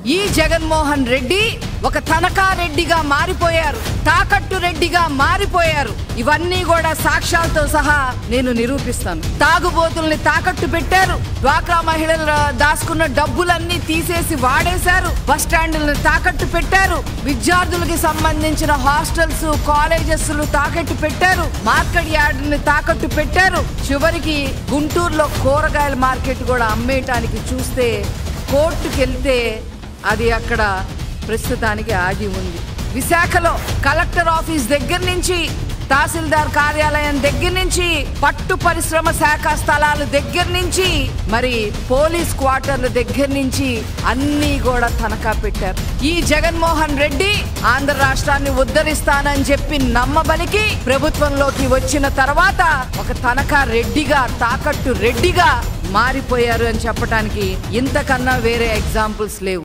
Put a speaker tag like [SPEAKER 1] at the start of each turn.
[SPEAKER 1] ఈ జగన్మోహన్ రెడ్డి ఒక తనఖా రెడ్డిగా మారిపోయారు తాకట్టు రెడ్డిగా మారిపోయారు ఇవన్నీ కూడా సాక్ష్యాలతో సహా నేను నిరూపిస్తాను తాగుబోతుల్ని తాకట్టు పెట్టారు డ్వాక్రా మహిళలు దాచుకున్న డబ్బులన్నీ తీసేసి వాడేశారు బస్ స్టాండ్లను తాకట్టు పెట్టారు విద్యార్థులకి సంబంధించిన హాస్టల్స్ కాలేజెస్ తాకట్టు పెట్టారు మార్కెట్ యార్డుని తాకట్టు పెట్టారు చివరికి గుంటూరులో కూరగాయల మార్కెట్ కూడా అమ్మేయటానికి చూస్తే కోర్టుకి వెళ్తే అది అక్కడ ప్రస్తుతానికి ఆగి ఉంది విశాఖలో కలెక్టర్ ఆఫీస్ దగ్గర నుంచి తహసీల్దార్ కార్యాలయం దగ్గర నుంచి పట్టు పరిశ్రమ శాఖ స్థలాల దగ్గర నుంచి మరి పోలీస్ క్వార్టర్ల దగ్గర నుంచి అన్నీ కూడా తనఖా పెట్టారు ఈ జగన్మోహన్ రెడ్డి ఆంధ్ర రాష్ట్రాన్ని ఉద్ధరిస్తానని చెప్పి నమ్మబలికి ప్రభుత్వంలోకి వచ్చిన తర్వాత ఒక తనఖా రెడ్డిగా తాకట్టు రెడ్డిగా మారిపోయారు అని చెప్పడానికి ఇంతకన్నా వేరే ఎగ్జాంపుల్స్ లేవు